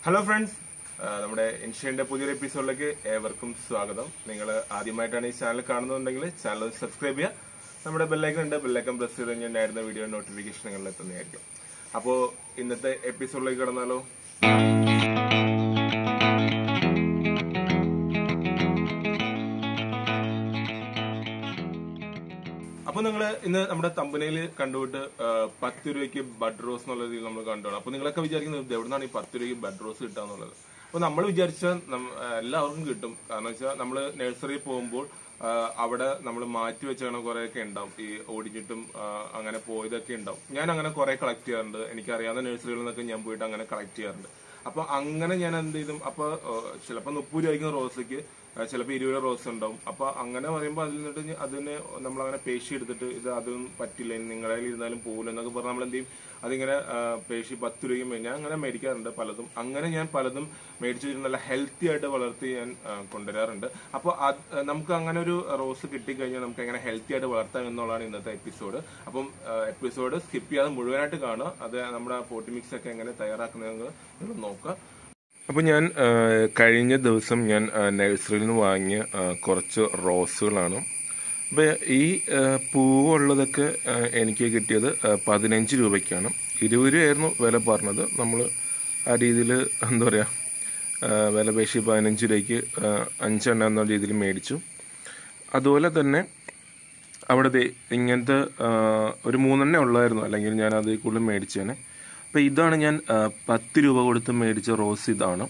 Hello friends നമ്മുടെ ഇൻഷ്യന്റെ പുതിയൊരു എപ്പിസോഡിലേക്ക് ഏവർക്കും സ്വാഗതം നിങ്ങൾ ആദ്യമായിട്ടാണ് ഈ ചാനൽ കാണുന്നുണ്ടെങ്കിൽ ചാനൽ സബ്സ്ക്രൈബ് ചെയ്യുക നമ്മുടെ ബെല്ലൈക്കൺ ഉണ്ട് ബെല്ലൈക്കൺ പ്രസ് ചെയ്ത് കഴിഞ്ഞാൽ നേരുന്ന വീഡിയോ നോട്ടിഫിക്കേഷൻ നിങ്ങളിൽ എത്തുന്നതായിരിക്കും അപ്പോൾ ഇന്നത്തെ എപ്പിസോഡിലേക്ക് കടന്നാലോ അപ്പൊ നിങ്ങൾ ഇന്ന് നമ്മുടെ തമ്പനയിൽ കണ്ടുവിട്ട് ആ, പത്ത് രൂപയ്ക്ക് ബഡ് റോസ് എന്നുള്ള രീതിയിൽ നമ്മൾ കണ്ടുപോകണം അപ്പൊ നിങ്ങളൊക്കെ വിചാരിക്കുന്നത് ഇത് എവിടുന്നാണ് ഈ പത്ത് രൂപയ്ക്ക് ബഡ് റോസ് കിട്ടാന്നുള്ളത് അപ്പൊ നമ്മൾ വിചാരിച്ച എല്ലാവർക്കും കിട്ടും കാരണം വെച്ചാൽ നമ്മൾ നഴ്സറിയിൽ പോകുമ്പോൾ ആ, അവിടെ നമ്മൾ മാറ്റി വെച്ചാണ് കുറെയൊക്കെ ഉണ്ടാവും ഈ ഓടിച്ചിട്ടും ആ, അങ്ങനെ പോയതൊക്കെ ഉണ്ടാവും ഞാൻ അങ്ങനെ കുറെ കളക്ട് ചെയ്യാറുണ്ട് എനിക്കറിയാവുന്ന നഴ്സറികളിൽ നിന്നൊക്കെ ഞാൻ പോയിട്ട് അങ്ങനെ കളക്ട് ചെയ്യാറുണ്ട് അപ്പൊ അങ്ങനെ ഞാൻ എന്ത് ചെയ്തും അപ്പൊ ചിലപ്പോൾ മുപ്പത് രൂപയ്ക്ക് റോസയ്ക്ക് ചിലപ്പോൾ ഇരുപത് റോസ് ഉണ്ടാവും അപ്പൊ അങ്ങനെ പറയുമ്പോൾ അതിൽ നിന്നിട്ട് ഇനി അതിന് നമ്മൾ അങ്ങനെ പേശി എടുത്തിട്ട് ഇത് അതൊന്നും പറ്റില്ല ഇനി നിങ്ങളുടെ കയ്യിൽ ഇരുന്നാലും പോകില്ല എന്നൊക്കെ പറഞ്ഞാൽ നമ്മൾ എന്ത് ചെയ്യും അതിങ്ങനെ ആ, പേശി പത്ത് രൂപയ്ക്ക് മേ- ഞാൻ അങ്ങനെ മേടിക്കാറുണ്ട് പലതും അങ്ങനെ ഞാൻ പലതും മേടിച്ച് വെച്ച് നല്ല ഹെൽത്തി ആയിട്ട് വളർത്തി ഞാൻ ആ, കൊണ്ടുവരാറുണ്ട് അപ്പോൾ നമുക്ക് അങ്ങനെ ഒരു റോസ് കിട്ടിക്കഴിഞ്ഞാൽ നമുക്ക് എങ്ങനെ ഹെൽത്തി ആയിട്ട് വളർത്താം എന്നുള്ളതാണ് ഇന്നത്തെ എപ്പിസോഡ് അപ്പം എപ്പിസോഡ് സ്കിപ്പ് ചെയ്യാതെ മുഴുവനായിട്ട് കാണുക അത് നമ്മുടെ പോട്ടി മിക്സ് ഒക്കെ എങ്ങനെ തയ്യാറാക്കുന്നതെന്ന് നിങ്ങൾ നോക്കുക അപ്പോൾ ഞാൻ ആ, കഴിഞ്ഞ ദിവസം ഞാൻ ആ, നഴ്സറിയിൽ നിന്ന് വാങ്ങിയ ആ, കുറച്ച് റോസുകളാണ് അപ്പോൾ ഈ ആ, പൂവുള്ളതൊക്കെ ആ, എനിക്ക് കിട്ടിയത് ആ, പതിനഞ്ച് രൂപയ്ക്കാണ് ഇരുപത് രൂപയായിരുന്നു വില പറഞ്ഞത് നമ്മൾ ആ രീതിയിൽ എന്താ പറയുക ആ, വില പേശി പതിനഞ്ച് രൂപയ്ക്ക് ആ, അഞ്ചെണ്ണം എന്ന രീതിയിൽ മേടിച്ചു അതുപോലെ തന്നെ അവിടെ ദേ ഇങ്ങനത്തെ ആ, ഒരു മൂന്നെണ്ണേ ഉള്ളായിരുന്നു അല്ലെങ്കിൽ ഞാൻ അത് കൂടുതൽ മേടിച്ചേനെ അപ്പോൾ ഇതാണ് ഞാൻ ആ, പത്ത് രൂപ കൊടുത്ത് മേടിച്ച റോസ് ഇതാണ്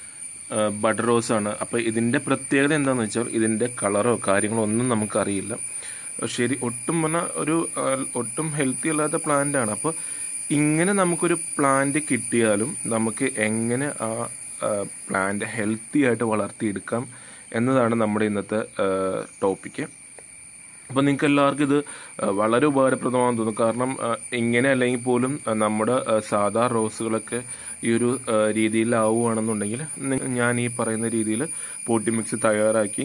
ആ, ബഡ് റോസ് ആണ് അപ്പോൾ ഇതിൻ്റെ പ്രത്യേകത എന്താണെന്ന് വെച്ചാൽ ഇതിൻ്റെ കളറോ കാര്യങ്ങളോ ഒന്നും നമുക്കറിയില്ല ശരി ഒട്ടും പറഞ്ഞാൽ ഒരു ആ, ഒട്ടും ഹെൽത്തി അല്ലാത്ത പ്ലാന്റ് ആണ് അപ്പോൾ ഇങ്ങനെ നമുക്കൊരു പ്ലാന്റ് കിട്ടിയാലും നമുക്ക് എങ്ങനെ ആ പ്ലാന്റ് ഹെൽത്തി ആയിട്ട് വളർത്തിയെടുക്കാം എന്നതാണ് നമ്മുടെ ഇന്നത്തെ ടോപ്പിക്ക് അപ്പോൾ നിങ്ങൾക്ക് എല്ലാവർക്കും ഇത് ആ, വളരെ ഉപകാരപ്രദമാണെന്ന് തോന്നുന്നു കാരണം ആ, ഇങ്ങനെ അല്ലെങ്കിൽ പോലും ആ, നമ്മുടെ ആ, സാധാ റോസുകളൊക്കെ ഈ ഒരു ആ, രീതിയിലാവുകയാണെന്നുണ്ടെങ്കിൽ നി- ഞാൻ ഈ പറയുന്ന രീതിയിൽ പോട്ടി മിക്സ് തയ്യാറാക്കി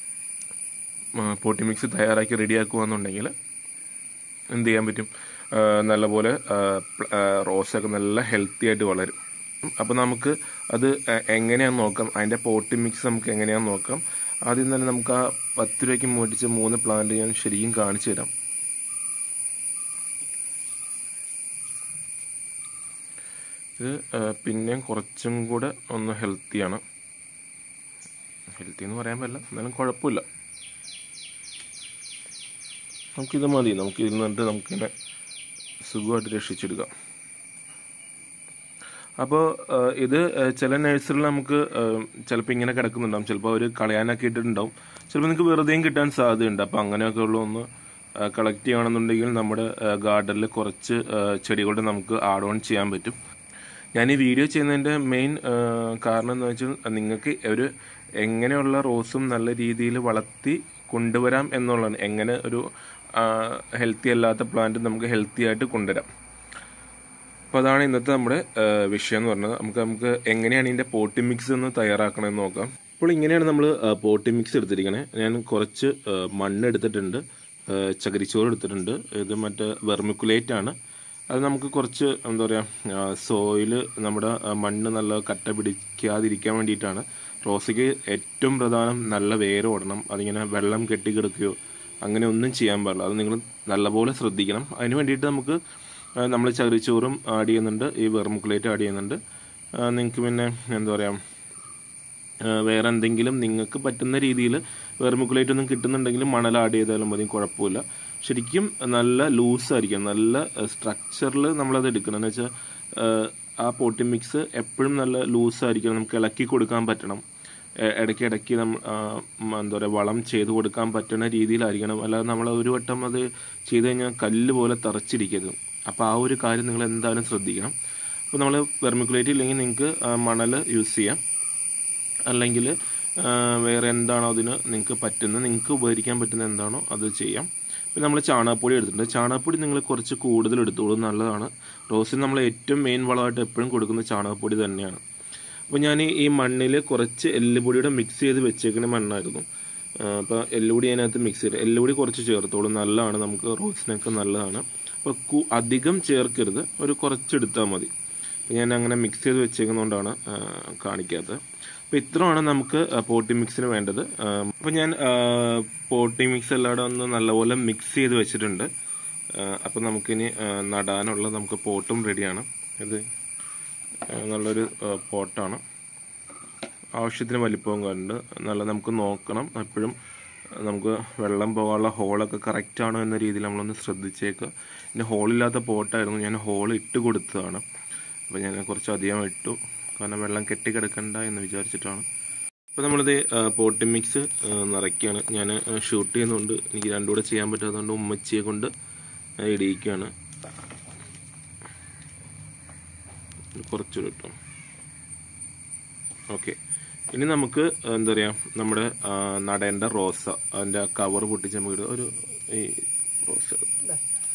ആ, പോട്ടി മിക്സ് തയ്യാറാക്കി റെഡിയാക്കുകയെന്നുണ്ടെങ്കിൽ എന്ത് ചെയ്യാൻ പറ്റും ആ, നല്ലപോലെ ആ, പ്ല- ആ, റോസൊക്കെ നല്ല ഹെൽത്തി ആയിട്ട് വളരും അപ്പോൾ നമുക്ക് അത് എ- എങ്ങനെയാന്ന് നോക്കാം അതിൻ്റെ പോട്ടി മിക്സ് നമുക്ക് എങ്ങനെയാന്ന് നോക്കാം ആദ്യം തന്നെ നമുക്ക് ആ പത്ത് രൂപയ്ക്ക് മേടിച്ച മൂന്ന് പ്ലാന്റ് ഞാൻ ശരിക്കും കാണിച്ചു തരാം ഇത് ആ, പിന്നെയും കുറച്ചും കൂടെ ഒന്ന് ഹെൽത്തിയാണ് ഹെൽത്തി എന്ന് പറയാൻ പറ്റില്ല എന്നാലും കുഴപ്പമില്ല നമുക്കിത് മതി നമുക്ക് ഇതിൽ നിന്നിട്ട് നമുക്കിങ്ങനെ സുഖമായിട്ട് രക്ഷിച്ചെടുക്കാം അപ്പോൾ ഇത് ആ, ചില നഴ്സറികൾ നമുക്ക് ചിലപ്പോൾ ഇങ്ങനെ കിടക്കുന്നുണ്ടാവും ചിലപ്പോൾ അവർ കളയാനൊക്കെ ഇട്ടിട്ടുണ്ടാവും ചിലപ്പോൾ നിങ്ങൾക്ക് വെറുതെയും കിട്ടാൻ സാധ്യതയുണ്ട് അപ്പോൾ അങ്ങനെയൊക്കെ ഉള്ള ഒന്ന് കളക്ട് ചെയ്യണമെന്നുണ്ടെങ്കിൽ നമ്മുടെ ഗാർഡനിൽ കുറച്ച് ആ, ചെടികളുടെ നമുക്ക് ആഡ് ഓൺ ചെയ്യാൻ പറ്റും ഞാൻ ഈ വീഡിയോ ചെയ്യുന്നതിൻ്റെ മെയിൻ കാരണം എന്ന് വെച്ചാൽ നിങ്ങൾക്ക് ഒരു എങ്ങനെയുള്ള റോസും നല്ല രീതിയിൽ വളർത്തി കൊണ്ടുവരാം എന്നുള്ളതാണ് എങ്ങനെ ഒരു ഹെൽത്തി അല്ലാത്ത പ്ലാന്റ് നമുക്ക് ഹെൽത്തി ആയിട്ട് കൊണ്ടുവരാം അപ്പോൾ അതാണ് ഇന്നത്തെ നമ്മുടെ ആ, വിഷയം എന്ന് പറഞ്ഞത് നമുക്ക് നമുക്ക് എങ്ങനെയാണ് ഇതിൻ്റെ പോട്ടി മിക്സ് എന്ന് തയ്യാറാക്കണമെന്ന് നോക്കാം അപ്പോൾ ഇങ്ങനെയാണ് നമ്മൾ പോട്ടി മിക്സ് എടുത്തിരിക്കണേ ഞാൻ കുറച്ച് ആ, മണ്ണ് എടുത്തിട്ടുണ്ട് ആ, ചകിരിച്ചോറ് എടുത്തിട്ടുണ്ട് ഇത് മറ്റേ വെർമിക്കുലേറ്റ് ആണ് അത് നമുക്ക് കുറച്ച് എന്താ പറയുക സോയിൽ നമ്മുടെ ആ, മണ്ണ് നല്ല കട്ട പിടിക്കാതിരിക്കാൻ വേണ്ടിയിട്ടാണ് റോസയ്ക്ക് ഏറ്റവും പ്രധാനം നല്ല വേര് ഓടണം അതിങ്ങനെ വെള്ളം കെട്ടിക്കിടക്കുകയോ അങ്ങനെ ഒന്നും ചെയ്യാൻ പാടില്ല അത് നിങ്ങൾ നല്ലപോലെ ശ്രദ്ധിക്കണം അതിന് വേണ്ടിയിട്ട് നമുക്ക് നമ്മൾ ചകിരിച്ചോറും ആഡ് ചെയ്യുന്നുണ്ട് ഈ വെർമുക്കുലേറ്റ് ആഡ് ചെയ്യുന്നുണ്ട് നിങ്ങൾക്ക് പിന്നെ എന്താ പറയുക വേറെ എന്തെങ്കിലും നിങ്ങൾക്ക് പറ്റുന്ന രീതിയിൽ വെർമുക്കുലേറ്റ് ഒന്നും കിട്ടുന്നുണ്ടെങ്കിൽ മണൽ ആഡ് ചെയ്താലും മതി കുഴപ്പമില്ല ശരിക്കും നല്ല ലൂസായിരിക്കണം നല്ല സ്ട്രക്ചറിൽ നമ്മളത് എടുക്കണം എന്ന് വെച്ചാൽ ആ പോട്ടി മിക്സ് എപ്പോഴും നല്ല ലൂസായിരിക്കണം നമുക്ക് ഇളക്കി കൊടുക്കാൻ പറ്റണം എ- ഇടയ്ക്ക് ഇടയ്ക്ക് നമ്മൾ എന്താ പറയുക വളം ചെയ്ത് കൊടുക്കാൻ പറ്റുന്ന രീതിയിലായിരിക്കണം അല്ലാതെ നമ്മൾ ഒരു വട്ടം അത് ചെയ്ത് കഴിഞ്ഞാൽ കല്ല് പോലെ തറച്ചിരിക്കരുത് അപ്പോൾ ആ ഒരു കാര്യം നിങ്ങൾ എന്തായാലും ശ്രദ്ധിക്കണം അപ്പോൾ നമ്മൾ വെർമിക്കുലേറ്റ് ഇല്ലെങ്കിൽ നിങ്ങൾക്ക് മണൽ യൂസ് ചെയ്യാം അല്ലെങ്കിൽ വേറെ എന്താണോ അതിന് നിങ്ങൾക്ക് പറ്റുന്നത് നിങ്ങൾക്ക് ഉപകരിക്കാൻ പറ്റുന്ന എന്താണോ അത് ചെയ്യാം പിന്നെ നമ്മൾ ചാണകപ്പൊടി എടുത്തിട്ടുണ്ട് ചാണകപ്പൊടി നിങ്ങൾ കുറച്ച് കൂടുതൽ എടുത്തോളൂ നല്ലതാണ് റോസിന് നമ്മൾ ഏറ്റവും മെയിൻ വളമായിട്ട് എപ്പോഴും കൊടുക്കുന്നത് ചാണകപ്പൊടി തന്നെയാണ് അപ്പോൾ ഞാൻ ഈ മണ്ണിൽ കുറച്ച് എല്ലുപൊടിയുടെ മിക്സ് ചെയ്ത് വെച്ചേക്കുന്ന മണ്ണായിരുന്നു അപ്പോൾ എല്ലുപൊടി അതിനകത്ത് മിക്സ് ചെയ്ത് എല്ലുപൊടി കുറച്ച് ചേർത്തോളൂ നല്ലതാണ് നമുക്ക് റോസിനൊക്കെ നല്ലതാണ് അപ്പോൾ കു- അധികം ചേർക്കരുത് ഒരു കുറച്ചെടുത്താൽ മതി ഞാൻ അങ്ങനെ മിക്സ് ചെയ്ത് വെച്ചേക്കുന്നതുകൊണ്ടാണ് ആ, കാണിക്കാത്തത് അപ്പോൾ ഇത്രയാണ് നമുക്ക് പോട്ടി മിക്സിന് വേണ്ടത് അപ്പോൾ ഞാൻ പോട്ടി മിക്സ് എല്ലായിടും ഒന്ന് നല്ലപോലെ മിക്സ് ചെയ്ത് വെച്ചിട്ടുണ്ട് അപ്പോൾ നമുക്കിനി ആ, നടാനുള്ള നമുക്ക് പോട്ടും റെഡിയാണ് ഇത് ആ, നല്ലൊരു ആ, പോട്ടാണ് ആവശ്യത്തിന് വലിപ്പവും കണ്ട് നല്ല നമുക്ക് നോക്കണം എപ്പോഴും നമുക്ക് വെള്ളം പോകാനുള്ള ഹോളൊക്കെ കറക്റ്റ് ആണോ എന്ന രീതിയിൽ നമ്മളൊന്ന് ശ്രദ്ധിച്ചേക്കുക പിന്നെ ഹോളില്ലാത്ത പോട്ടായിരുന്നു ഞാൻ ഹോൾ ഇട്ട് കൊടുത്തതാണ് അപ്പോൾ ഞാൻ കുറച്ചധികം ഇട്ടു കാരണം വെള്ളം കെട്ടിക്കിടക്കണ്ട എന്ന് വിചാരിച്ചിട്ടാണ് അപ്പോൾ നമ്മളിത് പോട്ടി മിക്സ് നിറയ്ക്കുകയാണ് ഞാൻ ഷൂട്ട് ചെയ്യുന്നുണ്ട് എനിക്ക് രണ്ടും കൂടെ ചെയ്യാൻ പറ്റാത്തതുകൊണ്ട് ഉമ്മച്ചിയെ കൊണ്ട് ആ, ഇടിയിക്കുകയാണ് കുറച്ചുകൂടെ ഇട്ടോ ഓക്കെ ഇനി നമുക്ക് എന്താ പറയുക നമ്മുടെ ആ, നടേണ്ട റോസ അതിൻ്റെ കവർ പൊട്ടിച്ച് നമുക്ക് ഇടുക. ഒരു ഈ റോസ എടുക്കാം.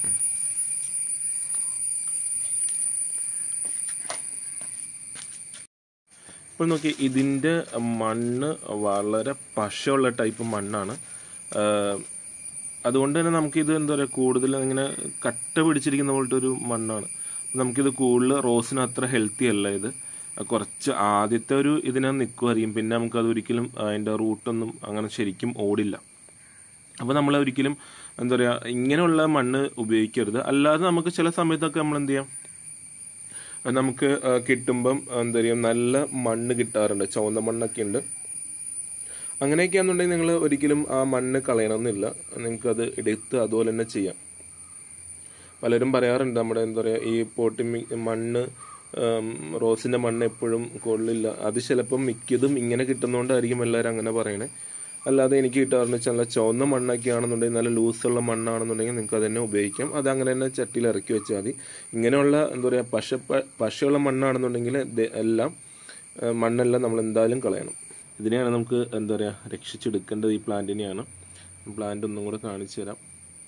ഇപ്പോൾ നോക്കി ഇതിൻ്റെ മണ്ണ് വളരെ പശയുള്ള ടൈപ്പ് മണ്ണാണ് ആ, അതുകൊണ്ട് തന്നെ നമുക്കിത് എന്താ പറയുക കൂടുതൽ ഇങ്ങനെ കട്ട പിടിച്ചിരിക്കുന്ന പോലത്തെ ഒരു മണ്ണാണ് നമുക്കിത് കൂടുതൽ റോസിന് അത്ര ഹെൽത്തി അല്ല ഇത് കുറച്ച് ആദ്യത്തെ ഒരു ഇതിനെ നിൽക്കുമായിരിക്കും പിന്നെ നമുക്കത് ഒരിക്കലും അതിൻ്റെ റൂട്ടൊന്നും അങ്ങനെ ശരിക്കും ഓടില്ല അപ്പോൾ നമ്മൾ ഒരിക്കലും എന്താ പറയുക ഇങ്ങനെയുള്ള മണ്ണ് ഉപയോഗിക്കരുത് അല്ലാതെ നമുക്ക് ചില സമയത്തൊക്കെ നമ്മൾ എന്ത് ചെയ്യാം നമുക്ക് ആ, കിട്ടുമ്പം എന്താ പറയുക നല്ല മണ്ണ് കിട്ടാറുണ്ട് ചുവന്ന മണ്ണൊക്കെ ഉണ്ട് അങ്ങനെയൊക്കെയാണെന്നുണ്ടെങ്കിൽ നിങ്ങൾ ഒരിക്കലും ആ മണ്ണ് കളയണമെന്നില്ല നിങ്ങൾക്കത് എടുത്ത് അതുപോലെ തന്നെ ചെയ്യാം പലരും പറയാറുണ്ട് നമ്മുടെ എന്താ പറയുക ഈ പോട്ടി മി- മണ്ണ് ഉം, റോസിന്റെ മണ്ണ് എപ്പോഴും കൊള്ളില്ല അത് ചിലപ്പം മിക്കതും ഇങ്ങനെ കിട്ടുന്നതുകൊണ്ടായിരിക്കും എല്ലാവരും അങ്ങനെ പറയണേ അല്ലാതെ എനിക്ക് കിട്ടാറുണ്ട് വെച്ചാൽ നല്ല ചുവന്ന മണ്ണൊക്കെ ആണെന്നുണ്ടെങ്കിൽ നല്ല ലൂസുള്ള മണ്ണാണെന്നുണ്ടെങ്കിൽ നിങ്ങൾക്ക് അത് തന്നെ ഉപയോഗിക്കാം അത് അങ്ങനെ തന്നെ ചട്ടിയിൽ ഇറക്കി വെച്ചാൽ മതി ഇങ്ങനെയുള്ള എന്താ പറയുക പശ പശയുള്ള മണ്ണാണെന്നുണ്ടെങ്കിൽ ഇത് എല്ലാം ആ, മണ്ണെല്ലാം നമ്മൾ എന്തായാലും കളയണം ഇതിനെയാണ് നമുക്ക് എന്താ പറയുക രക്ഷിച്ചെടുക്കേണ്ടത് ഈ പ്ലാന്റിനെയാണ് പ്ലാന്റ് ഒന്നും കൂടെ കാണിച്ചു തരാം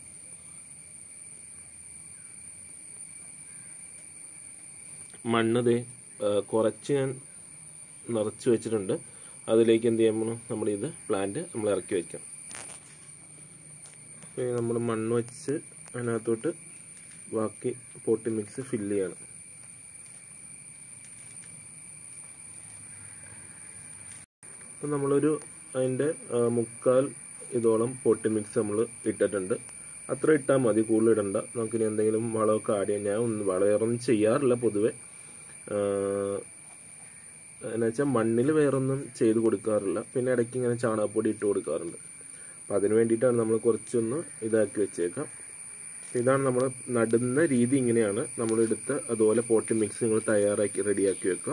മണ്ണ് ദേ ആ, കുറച്ച് ഞാൻ നിറച്ച് വെച്ചിട്ടുണ്ട് അതിലേക്ക് എന്ത് ചെയ്യാൻ നമ്മൾ ഇത് പ്ലാന്റ് നമ്മൾ ഇറക്കി വയ്ക്കാം നമ്മൾ മണ്ണ് വെച്ച് അതിനകത്തോട്ട് ബാക്കി പോട്ടി മിക്സ് ഫില്ല് ചെയ്യണം അപ്പം നമ്മളൊരു അതിൻ്റെ ആ, മുക്കാൽ ഇതോളം പോട്ടി മിക്സ് നമ്മൾ ഇട്ടിട്ടുണ്ട് അത്ര ഇട്ടാൽ മതി കൂടുതൽ ഇടണ്ട നമുക്കിനി എന്തെങ്കിലും വളമൊക്കെ ആഡ് ചെയ്യാം ഞാൻ ഒന്നും വളമൊന്നും ചെയ്യാറില്ല പൊതുവെ എന്നുവെച്ചാൽ മണ്ണിൽ വേറൊന്നും ചെയ്ത് കൊടുക്കാറില്ല പിന്നെ ഇടയ്ക്ക് ഇങ്ങനെ ചാണകപ്പൊടി ഇട്ട് കൊടുക്കാറുണ്ട് അപ്പം അതിന് വേണ്ടിയിട്ടാണ് നമ്മൾ കുറച്ചൊന്ന് ഇതാക്കി വെച്ചേക്കാം ഇതാണ് നമ്മൾ നടുന്ന രീതി ഇങ്ങനെയാണ് നമ്മൾ എടുത്ത് അതുപോലെ പോട്ടി മിക്സ് നിങ്ങൾ തയ്യാറാക്കി റെഡിയാക്കി വെക്കുക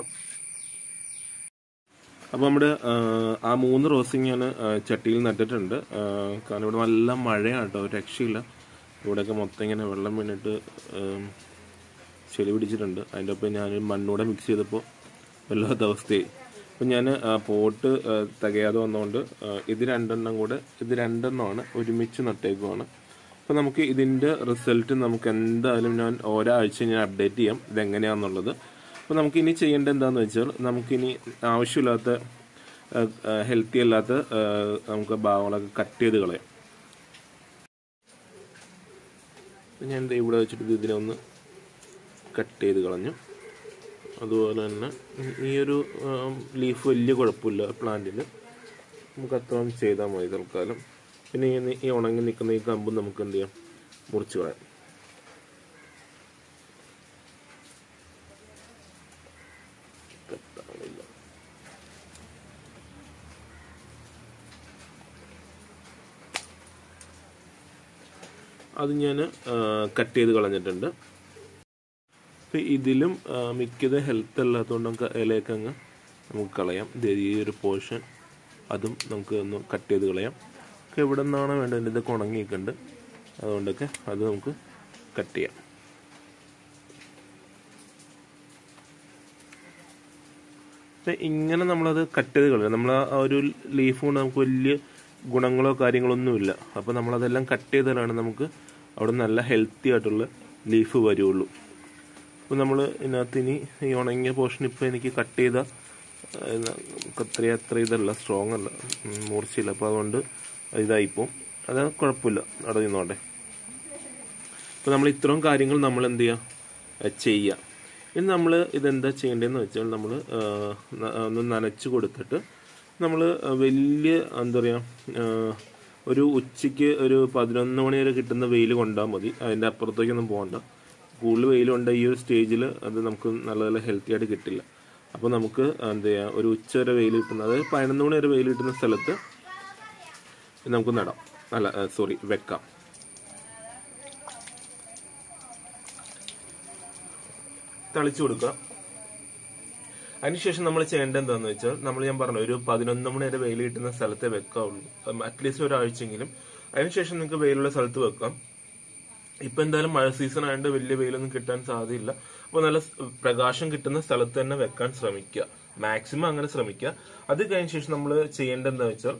അപ്പോൾ നമ്മുടെ ആ, ആ മൂന്ന് റോസിങ് ഞാൻ ആ, ചട്ടിയിൽ നട്ടിട്ടുണ്ട് ആ, കാരണം ഇവിടെ നല്ല മഴയാണ് കേട്ടോ ഒരു രക്ഷയില്ല ഇവിടെയൊക്കെ മൊത്തം ഇങ്ങനെ വെള്ളം വീണിട്ട് ഉം, ചെളി പിടിച്ചിട്ടുണ്ട് അതിൻ്റെ ഒപ്പം ഞാൻ മണ്ണൂടെ മിക്സ് ചെയ്തപ്പോൾ വല്ലാത്ത അവസ്ഥയായി അപ്പം ഞാൻ പോട്ട് ആ, തികയാതെ വന്നതുകൊണ്ട് ആ, ഇത് രണ്ടെണ്ണം കൂടെ ഇത് രണ്ടെണ്ണമാണ് ഒരുമിച്ച് നട്ടേക്കുവാണ് അപ്പോൾ നമുക്ക് ഇതിൻ്റെ റിസൾട്ട് നമുക്ക് എന്തായാലും ഞാൻ ഒരാഴ്ച ഞാൻ അപ്ഡേറ്റ് ചെയ്യാം ഇതെങ്ങനെയാണെന്നുള്ളത് അപ്പോൾ നമുക്ക് ഇനി ചെയ്യേണ്ടത് എന്താണെന്ന് വെച്ചാൽ നമുക്കിനി ആവശ്യമില്ലാത്ത ഹെൽത്തി അല്ലാത്ത ആ, നമുക്ക് ഭാഗങ്ങളൊക്കെ കട്ട് ചെയ്ത് കളയാം അപ്പോൾ ഞാൻ ദേ ഇവിടെ വെച്ചിട്ട് ഇത് ഇതിനെ ഒന്ന് കട്ട് ചെയ്ത് കളഞ്ഞു അതുപോലെ തന്നെ ഈ ഒരു ലീഫ് വലിയ കുഴപ്പമില്ല പ്ലാന്റിന് നമുക്ക് അത്രയും ചെയ്താൽ മതി തൽക്കാലം പിന്നെ ഈ ഈ ഉണങ്ങി നിൽക്കുന്ന ഈ കമ്പ് നമുക്ക് എന്ത് ചെയ്യാം മുറിച്ച് കളയാം കത്താണില്ല. അത് ഞാൻ കട്ട് ചെയ്ത് കളഞ്ഞിട്ടുണ്ട് അപ്പം ഇതിലും ആ, മിക്കത് ഹെൽത്ത് അല്ലാത്തതുകൊണ്ട് നമുക്ക് ഇലയൊക്കെ അങ്ങ് നമുക്ക് കളയാം ദേ ഈ ഒരു പോർഷൻ അതും നമുക്ക് ഒന്ന് കട്ട് ചെയ്ത് കളയാം ഒക്കെ എവിടെ നിന്നാണ് വേണ്ടത് ഇതൊക്കെ ഉണങ്ങിയിട്ടുണ്ട് അതുകൊണ്ടൊക്കെ അത് നമുക്ക് കട്ട് ചെയ്യാം അപ്പം ഇങ്ങനെ നമ്മളത് കട്ട് ചെയ്ത് കളയാം നമ്മൾ ആ ഒരു ലീഫ് കൊണ്ട് നമുക്ക് വലിയ ഗുണങ്ങളോ കാര്യങ്ങളോ ഒന്നുമില്ല അപ്പോൾ നമ്മളതെല്ലാം കട്ട് ചെയ്താലാണ് നമുക്ക് അവിടെ നല്ല ഹെൽത്തി ആയിട്ടുള്ള ലീഫ് വരുള്ളൂ അപ്പോൾ നമ്മൾ ഇതിനകത്ത് ഇനി ഈ ഉണങ്ങിയ പോർഷൻ ഇപ്പോൾ എനിക്ക് കട്ട് ചെയ്ത ഏഹ്, നമുക്ക് അത്ര അത്ര ഇതല്ല സ്ട്രോങ് അല്ല ഉം, മൂർച്ചയില്ല അപ്പോൾ അതുകൊണ്ട് ഇതായിപ്പോവും അത് കുഴപ്പമില്ല അവിടെ നിന്നോട്ടെ അപ്പോൾ നമ്മൾ ഇത്രയും കാര്യങ്ങൾ നമ്മൾ എന്ത് ചെയ്യുക ചെയ്യുക ഇനി നമ്മൾ ഇതെന്താ ചെയ്യേണ്ടതെന്ന് വെച്ചാൽ നമ്മൾ ഒന്ന് നനച്ച് കൊടുത്തിട്ട് നമ്മൾ വലിയ എന്താ പറയുക ഒരു ഉച്ചയ്ക്ക് ഒരു പതിനൊന്ന് മണി വരെ കിട്ടുന്ന വെയിൽ കൊണ്ടാൽ മതി അതിൻ്റെ അപ്പുറത്തേക്കൊന്നും പോകണ്ട കൂടുതൽ വെയിലുണ്ട് ഈ ഒരു സ്റ്റേജിൽ അത് നമുക്ക് നല്ല നല്ല ഹെൽത്തി ആയിട്ട് കിട്ടില്ല അപ്പോൾ നമുക്ക് എന്താ ചെയ്യുക ഒരു ഉച്ച വരെ വെയിൽ കിട്ടുന്ന അതായത് പതിനൊന്ന് മണി വരെ വെയിൽ കിട്ടുന്ന സ്ഥലത്ത് നമുക്ക് നടാം അല്ല സോറി വെക്കാം തളിച്ചു കൊടുക്കുക അതിനുശേഷം നമ്മൾ ചെയ്യേണ്ടത് എന്താണെന്ന് വെച്ചാൽ നമ്മൾ ഞാൻ പറഞ്ഞു ഒരു പതിനൊന്ന് മണി വരെ വെയിൽ കിട്ടുന്ന സ്ഥലത്തെ വെക്കാവുള്ളൂ അറ്റ്ലീസ്റ്റ് ഒരാഴ്ചയെങ്കിലും അതിനുശേഷം നിങ്ങൾക്ക് വെയിലുള്ള സ്ഥലത്ത് വെക്കാം ഇപ്പൊ എന്തായാലും മഴ സീസൺ ആയതുകൊണ്ട് വലിയ വെയിലൊന്നും കിട്ടാൻ സാധ്യതയില്ല അപ്പോൾ നല്ല സ് പ്രകാശം കിട്ടുന്ന സ്ഥലത്ത് തന്നെ വെക്കാൻ ശ്രമിക്കുക മാക്സിമം അങ്ങനെ ശ്രമിക്കുക അത് കഴിഞ്ഞ ശേഷം നമ്മൾ ചെയ്യേണ്ടത് എന്താ വെച്ചാൽ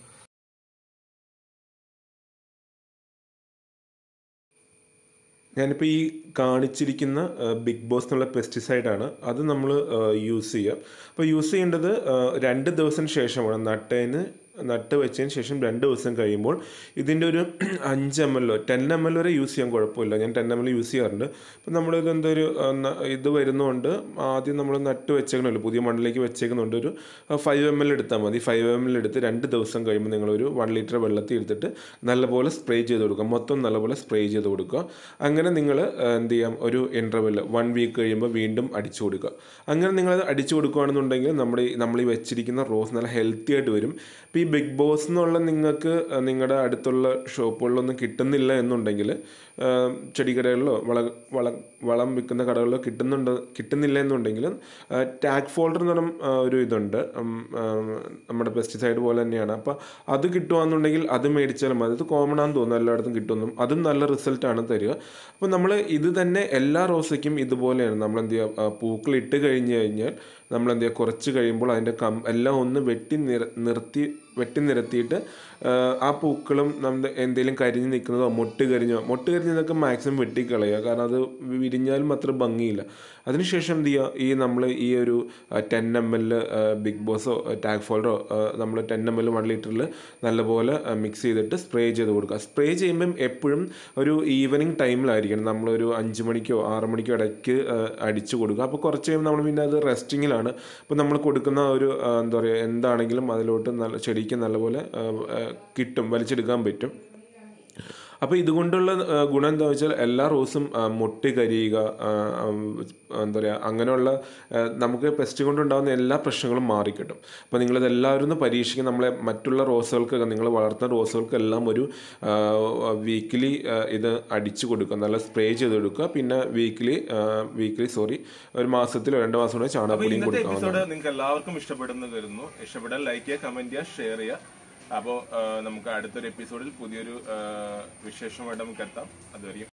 ഞാനിപ്പോൾ ഈ കാണിച്ചിരിക്കുന്ന ബിഗ് ബോസ് എന്നുള്ള പെസ്റ്റിസൈഡ് ആണ് അത് നമ്മൾ യൂസ് ചെയ്യുക അപ്പോൾ യൂസ് ചെയ്യേണ്ടത് ആ, രണ്ട് ദിവസം ശേഷമാണ് നട്ടതിന് നട്ട് വെച്ചതിന് ശേഷം രണ്ട് ദിവസം കഴിയുമ്പോൾ ഇതിൻ്റെ ഒരു അഞ്ച് M L ten M L വരെ യൂസ് ചെയ്യാൻ കുഴപ്പമില്ല ഞാൻ ടെൻ എം എൽ യൂസ് ചെയ്യാറുണ്ട് അപ്പോൾ നമ്മളിത് എന്തൊരു ആ, ന- ഇത് വരുന്നതുകൊണ്ട് ആദ്യം നമ്മൾ നട്ട് വെച്ചേക്കണമല്ലോ പുതിയ മണ്ണിലേക്ക് വെച്ചേക്കുന്നുണ്ട് ഒരു ഫൈവ് എം എൽ എടുത്താൽ മതി ഫൈവ് എം എൽ എടുത്ത് രണ്ട് ദിവസം കഴിയുമ്പോൾ നിങ്ങളൊരു വൺ ലിറ്റർ വെള്ളത്തിൽ എടുത്തിട്ട് നല്ലപോലെ സ്പ്രേ ചെയ്ത് കൊടുക്കുക മൊത്തം നല്ലപോലെ സ്പ്രേ ചെയ്ത് കൊടുക്കുക അങ്ങനെ നിങ്ങൾ എന്ത് ചെയ്യാം ഒരു ഇൻ്റർവെൽ വൺ വീക്ക് കഴിയുമ്പോൾ വീണ്ടും അടിച്ചു കൊടുക്കുക അങ്ങനെ നിങ്ങളത് അടിച്ചു കൊടുക്കുകയാണെന്നുണ്ടെങ്കിൽ നമ്മുടെ ഈ- നമ്മൾ ഈ വെച്ചിരിക്കുന്ന റോസ് നല്ല ഹെൽത്തി ആയിട്ട് വരും ഇപ്പോൾ ഈ ബിഗ് ബോസ് എന്നുള്ള നിങ്ങൾക്ക് അഹ്, നിങ്ങളുടെ അടുത്തുള്ള ഷോപ്പുകളിലൊന്നും കിട്ടുന്നില്ല എന്നുണ്ടെങ്കിൽ ആഹ്, ചെടിക്കടകളിലോ വള വള വളം വിൽക്കുന്ന കടകളിലോ കിട്ടുന്നുണ്ട് കിട്ടുന്നില്ല എന്നുണ്ടെങ്കിൽ ടാഗ് ഫോൾഡർ എന്ന് പറഞ്ഞ ആഹ്, ഒരു ഇതുണ്ട് ഉം, ആഹ്, നമ്മുടെ പെസ്റ്റിസൈഡ് പോലെ തന്നെയാണ് അപ്പോൾ അത് കിട്ടുകയാണെന്നുണ്ടെങ്കിൽ അത് മേടിച്ചാലും മതി അത് കോമൺ ആണെന്ന് തോന്നുന്നു എല്ലായിടത്തും കിട്ടുന്നു അതും നല്ല റിസൾട്ടാണ് തരിക അപ്പോൾ നമ്മൾ ഇത് തന്നെ എല്ലാ റോസയ്ക്കും ഇതുപോലെയാണ് നമ്മൾ എന്ത് ചെയ്യുക പൂക്കൾ ഇട്ട് കഴിഞ്ഞ് കഴിഞ്ഞാൽ നമ്മൾ എന്ത് ചെയ്യുക കുറച്ച് കഴിയുമ്പോൾ അതിൻ്റെ കം എല്ലാം ഒന്ന് വെട്ടി നിര നിർത്തി വെട്ടി നിരത്തിയിട്ട് ആ, ആ പൂക്കളും നമ്മുടെ എന്തെങ്കിലും കരിഞ്ഞ് നിൽക്കുന്നതോ മൊട്ട് കരിഞ്ഞോ മൊട്ട് കരിഞ്ഞതൊക്കെ മാക്സിമം വെട്ടിക്കളയുക കാരണം അത് വിരിഞ്ഞാലും അത്ര ഭംഗിയില്ല അതിനുശേഷം എന്ത് ചെയ്യുക ഈ നമ്മൾ ഈ ഒരു ടെൻ എം എൽ ബിഗ് ബോസോ ടാഗ് ഫോൾഡറോ നമ്മൾ ടെൻ എം എൽ വൺ ലിറ്ററിൽ നല്ലപോലെ മിക്സ് ചെയ്തിട്ട് സ്പ്രേ ചെയ്ത് കൊടുക്കുക സ്പ്രേ ചെയ്യുമ്പം എപ്പോഴും ഒരു ഈവനിങ് ടൈമിലായിരിക്കണം നമ്മളൊരു അഞ്ച് മണിക്കോ ആറ് മണിക്കോ ഇടയ്ക്ക് ആ, അടിച്ചു കൊടുക്കുക അപ്പോൾ കുറച്ച് കഴിയുമ്പോൾ നമ്മൾ പിന്നെ അത് റെസ്റ്റിങ്ങിലാണ് അപ്പോൾ നമ്മൾ കൊടുക്കുന്ന ഒരു ആ, എന്താ പറയുക എന്താണെങ്കിലും അതിലോട്ട് നല്ല ചെടിക്ക് നല്ലപോലെ ആ, ആ, കിട്ടും വലിച്ചെടുക്കാൻ പറ്റും അപ്പോൾ ഇതുകൊണ്ടുള്ള ആ, ഗുണം എന്താ വെച്ചാൽ എല്ലാ റോസും ആ, മൊട്ട് കരിയുക ആ, ആ, എന്താ പറയുക അങ്ങനെയുള്ള ആ, നമുക്ക് പെസ്റ്റ് കൊണ്ടുണ്ടാകുന്ന എല്ലാ പ്രശ്നങ്ങളും മാറിക്കിട്ടും അപ്പോൾ നിങ്ങളിത് എല്ലാവരും ഒന്ന് പരീക്ഷിക്കുക നമ്മളെ മറ്റുള്ള റോസുകൾക്ക് നിങ്ങൾ വളർത്തുന്ന റോസുകൾക്കെല്ലാം ഒരു വീക്കിലി ഇത് അടിച്ചു കൊടുക്കുക നല്ല സ്പ്രേ ചെയ്ത് കൊടുക്കുക പിന്നെ വീക്കിലി വീക്കിലി സോറി ഒരു മാസത്തിലോ രണ്ട് മാസം കൂടെ അപ്പൊ ചാണകപ്പൊടിയും ഇന്നത്തെ കൊടുക്കുക എപ്പിസോഡ് നിങ്ങൾക്ക് എല്ലാവർക്കും ഇഷ്ടപ്പെടുന്നു കരുതുന്നു ഇഷ്ടപ്പെട്ടാൽ ലൈക്ക് ചെയ്യുക കമന്റ് ചെയ്യുക ഷെയർ ചെയ്യുക അപ്പോൾ നമുക്ക് അടുത്തൊരു എപ്പിസോഡിൽ പുതിയൊരു ആ, വിശേഷമായിട്ട് നമുക്ക് എത്താം അതുവരെയും